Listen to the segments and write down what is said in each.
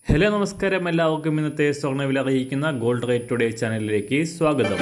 hello നമസ്കാരം എല്ലാവർക്കും ഇന്നത്തെ സ്വർണ്ണവില അറിയിക്കുന്ന ഗോൾഡ് റേറ്റ് ടുഡേ ചാനലിലേക്ക് സ്വാഗതം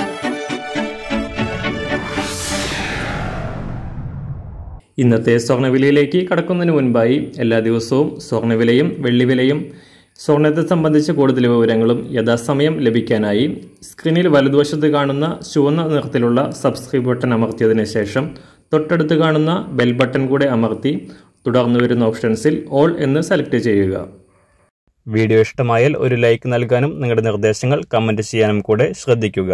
ഇന്നത്തെ സ്വർണ്ണവിലയിലേക്ക് കടക്കുന്നതിന് മുൻപായി എല്ലാ ദിവസവും സ്വർണ്ണവിലയും വെള്ളിവിലയും സ്വർണ്ണത്തെ സംബന്ധിച്ച് കൂടുതൽ വിവരങ്ങളും യഥാസമയം ലഭിക്കാനായി സ്ക്രീനിൽ വലതുവശത്ത് കാണുന്ന ചുവന്ന നിറത്തിലുള്ള സബ്സ്ക്രൈബ് ബട്ടൺ അമർത്തിയതിന് ശേഷം തൊട്ടടുത്ത് കാണുന്ന ബെൽ ബട്ടൺ കൂടെ അമർത്തി തുടർന്ന് വരുന്ന ഓപ്ഷൻസിൽ ഓൾ എന്ന് സെലക്ട് ചെയ്യുക വീഡിയോ ഇഷ്ടമായാൽ ഒരു ലൈക്ക് നൽകാനും നിങ്ങളുടെ നിർദ്ദേശങ്ങൾ കമൻറ്റ് ചെയ്യാനും കൂടെ ശ്രദ്ധിക്കുക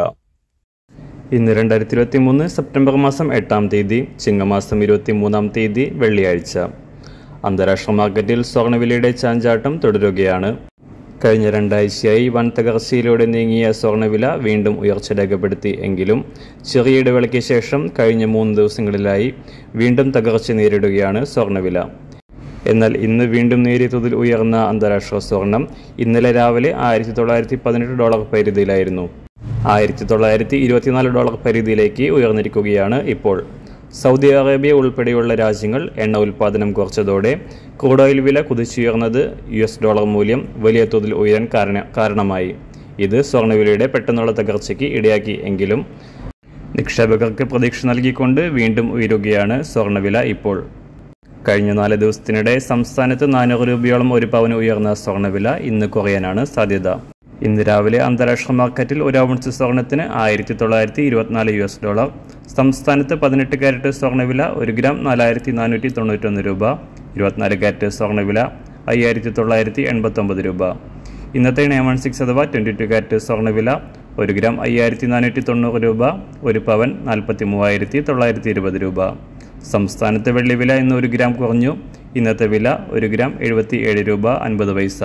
ഇന്ന് രണ്ടായിരത്തി ഇരുപത്തി മൂന്ന് സെപ്റ്റംബർ മാസം എട്ടാം തീയതി ചിങ്ങമാസം ഇരുപത്തി മൂന്നാം തീയതി വെള്ളിയാഴ്ച അന്താരാഷ്ട്ര മാർക്കറ്റിൽ സ്വർണ്ണവിലയുടെ ചാഞ്ചാട്ടം തുടരുകയാണ് കഴിഞ്ഞ രണ്ടാഴ്ചയായി വൻ തകർച്ചയിലൂടെ നീങ്ങിയ സ്വർണ്ണവില വീണ്ടും ഉയർച്ച രേഖപ്പെടുത്തി എങ്കിലും ചെറിയ ഇടവേളയ്ക്ക് ശേഷം കഴിഞ്ഞ മൂന്ന് ദിവസങ്ങളിലായി വീണ്ടും തകർച്ച നേരിടുകയാണ് സ്വർണ്ണവില എന്നാൽ ഇന്ന് വീണ്ടും നേരിയ തോതിൽ ഉയർന്ന അന്താരാഷ്ട്ര സ്വർണം ഇന്നലെ രാവിലെ ആയിരത്തി തൊള്ളായിരത്തി പതിനെട്ട് ഡോളർ പരിധിയിലായിരുന്നു ആയിരത്തി തൊള്ളായിരത്തി ഇരുപത്തിനാല് ഡോളർ പരിധിയിലേക്ക് ഉയർന്നിരിക്കുകയാണ് ഇപ്പോൾ സൗദി അറേബ്യ ഉൾപ്പെടെയുള്ള രാജ്യങ്ങൾ എണ്ണ ഉൽപ്പാദനം കുറച്ചതോടെ ക്രൂഡ് ഓയിൽ വില കുതിച്ചുയർന്നത് യു എസ് ഡോളർ മൂല്യം വലിയ തോതിൽ ഉയരാൻ കാരണ കാരണമായി ഇത് സ്വർണ്ണവിലയുടെ പെട്ടെന്നുള്ള തകർച്ചയ്ക്ക് ഇടയാക്കി എങ്കിലും നിക്ഷേപകർക്ക് പ്രതീക്ഷ നൽകിക്കൊണ്ട് വീണ്ടും ഉയരുകയാണ് സ്വർണ്ണവില ഇപ്പോൾ കഴിഞ്ഞ നാല് ദിവസത്തിനിടെ സംസ്ഥാനത്ത് നാനൂറ് രൂപയോളം ഒരു പവന് ഉയർന്ന സ്വർണ്ണവില ഇന്ന് കുറയാനാണ് സാധ്യത ഇന്ന് രാവിലെ അന്താരാഷ്ട്ര മാർക്കറ്റിൽ ഒരു ഔൺസ് സ്വർണത്തിന് ആയിരത്തി തൊള്ളായിരത്തി ഇരുപത്തിനാല് യു എസ് ഡോളർ സംസ്ഥാനത്ത് പതിനെട്ട് ക്യാരറ്റ് സ്വർണ്ണവില ഒരു ഗ്രാം നാലായിരത്തി നാനൂറ്റി തൊണ്ണൂറ്റൊന്ന് രൂപ ഇരുപത്തിനാല് ക്യാരറ്റ് സ്വർണ്ണവില അയ്യായിരത്തി തൊള്ളായിരത്തി എൺപത്തൊമ്പത് രൂപ ഇന്നത്തെ നയൻ വൺ സിക്സ് അഥവാ ട്വൻറ്റി ടു ക്യാരറ്റ് സ്വർണ്ണവില ഒരു ഗ്രാം അയ്യായിരത്തി നാനൂറ്റി തൊണ്ണൂറ് രൂപ ഒരു പവൻ നാൽപ്പത്തി മൂവായിരത്തി തൊള്ളായിരത്തി ഇരുപത് രൂപ സംസ്ഥാനത്തെ വെള്ളിവില ഇന്ന് ഒരു ഗ്രാം കുറഞ്ഞു ഇന്നത്തെ വില ഒരു ഗ്രാം എഴുപത്തി ഏഴ് രൂപ അൻപത് പൈസ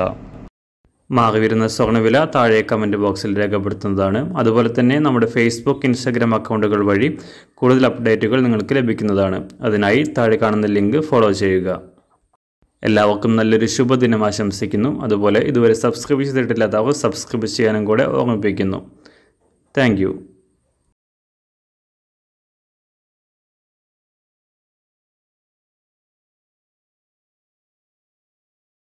മാറി വരുന്ന സ്വർണ്ണവില താഴെ കമൻറ്റ് ബോക്സിൽ രേഖപ്പെടുത്തുന്നതാണ് അതുപോലെ തന്നെ നമ്മുടെ ഫേസ്ബുക്ക് ഇൻസ്റ്റാഗ്രാം അക്കൗണ്ടുകൾ വഴി കൂടുതൽ അപ്ഡേറ്റുകൾ നിങ്ങൾക്ക് ലഭിക്കുന്നതാണ് അതിനായി താഴെ കാണുന്ന ലിങ്ക് ഫോളോ ചെയ്യുക എല്ലാവർക്കും നല്ലൊരു ശുഭദിനം ആശംസിക്കുന്നു അതുപോലെ ഇതുവരെ സബ്സ്ക്രൈബ് ചെയ്തിട്ടില്ലാത്തവർ സബ്സ്ക്രൈബ് ചെയ്യാനും കൂടെ ഓർമ്മിപ്പിക്കുന്നു താങ്ക്